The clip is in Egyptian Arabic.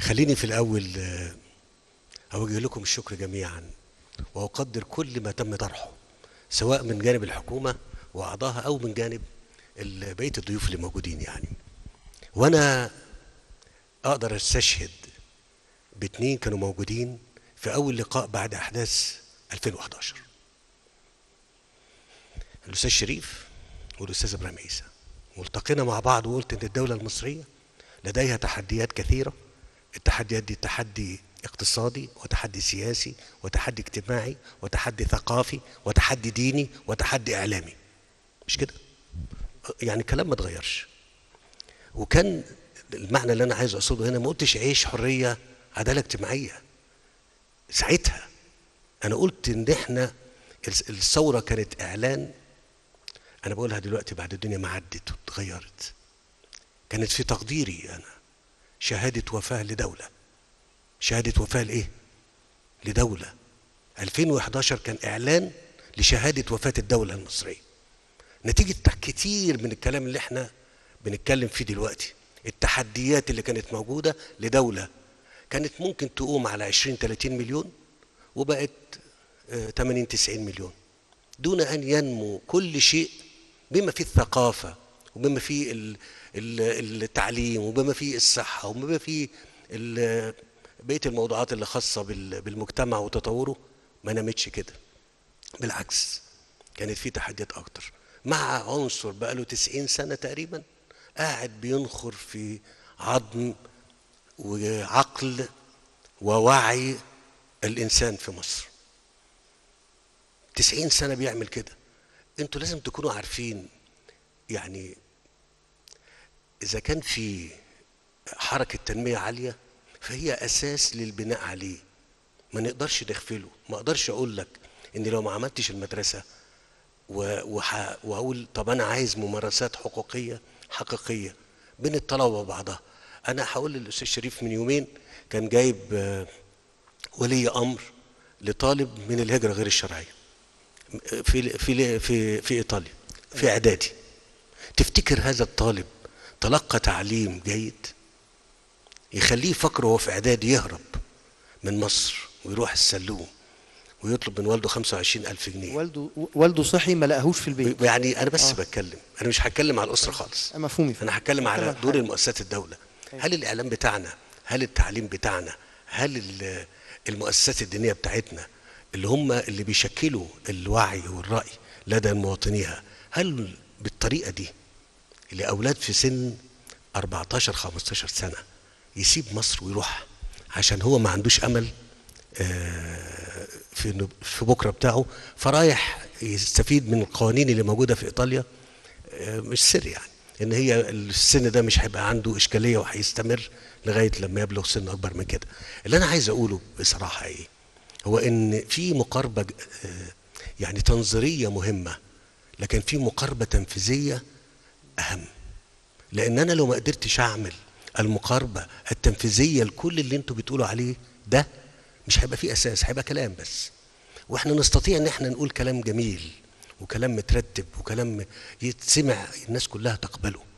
خليني في الأول آه، أوجه لكم الشكر جميعا وأقدر كل ما تم طرحه سواء من جانب الحكومة وأعضائها أو من جانب ال- بقية الضيوف اللي موجودين يعني وأنا أقدر أستشهد باتنين كانوا موجودين في أول لقاء بعد أحداث 2011 الأستاذ شريف والأستاذ إبراهيم عيسى والتقينا مع بعض وقلت إن الدولة المصرية لديها تحديات كثيرة التحديات دي تحدي اقتصادي وتحدي سياسي وتحدي اجتماعي وتحدي ثقافي وتحدي ديني وتحدي إعلامي مش كده؟ يعني الكلام ما اتغيرش وكان المعنى اللي أنا عايز أقصده هنا ما قلتش عيش حرية عدالة اجتماعية ساعتها أنا قلت إن إحنا الس- الثورة كانت إعلان أنا بقولها دلوقتي بعد الدنيا ما عدت واتغيرت كانت في تقديري أنا شهادة وفاة لدولة شهادة وفاة لإيه؟ لدولة 2011 كان إعلان لشهادة وفاة الدولة المصرية نتيجة كتير من الكلام اللي احنا بنتكلم فيه دلوقتي التحديات اللي كانت موجودة لدولة كانت ممكن تقوم على 20 30 مليون وبقت آه، 80 90 مليون دون أن ينمو كل شيء بما فيه الثقافة وبما فيه ال- ال- التعليم وبما فيه الصحة وبما فيه ال- بقية الموضوعات اللي خاصة بال- بالمجتمع وتطوره ما نمتش كده بالعكس كانت في تحديات اكتر مع عنصر بقى له 90 سنه تقريبا قاعد بينخر في عظم وعقل ووعي الانسان في مصر 90 سنه بيعمل كده انتوا لازم تكونوا عارفين يعني اذا كان في حركه تنميه عاليه فهي اساس للبناء عليه ما نقدرش نغفله ما اقدرش اقول لك ان لو ما عملتش المدرسه و- وح- واقول طب انا عايز ممارسات حقوقيه حقيقيه بين الطلبه وبعضها انا هقول للاستاذ شريف من يومين كان جايب آه، ولي امر لطالب من الهجره غير الشرعيه في في في في ايطاليا في اعدادي تفتكر هذا الطالب تلقى تعليم جيد يخليه يفكر وهو في اعدادي يهرب من مصر ويروح السلوم ويطلب من والده 25 ألف جنيه والده والده صحي ما لقاهوش في البيت يعني انا بس آه. بتكلم انا مش هتكلم على الاسره خالص مفهومي انا هتكلم على عن دور حاجة. المؤسسات الدوله هل الاعلام بتاعنا هل التعليم بتاعنا هل ال- المؤسسات الدينيه بتاعتنا اللي هم اللي بيشكلوا الوعي والراي لدى مواطنيها هل بالطريقه دي لاولاد في سن 14 15 سنه يسيب مصر ويروح عشان هو ما عندوش امل آه، في إنه- في بكره بتاعه فرايح يستفيد من القوانين اللي موجوده في ايطاليا آه، مش سر يعني ان هي السن ده مش هيبقى عنده اشكاليه وهيستمر لغايه لما يبلغ سن اكبر من كده اللي انا عايز اقوله بصراحه ايه هو ان في مقاربه ج- آه، يعني تنظيريه مهمه لكن في مقاربه تنفيذيه اهم لان انا لو ما قدرتش اعمل المقاربه التنفيذيه لكل اللي انتوا بتقولوا عليه ده مش هيبقى فيه اساس هيبقى كلام بس واحنا نستطيع ان احنا نقول كلام جميل وكلام مترتب وكلام يتسمع الناس كلها تقبله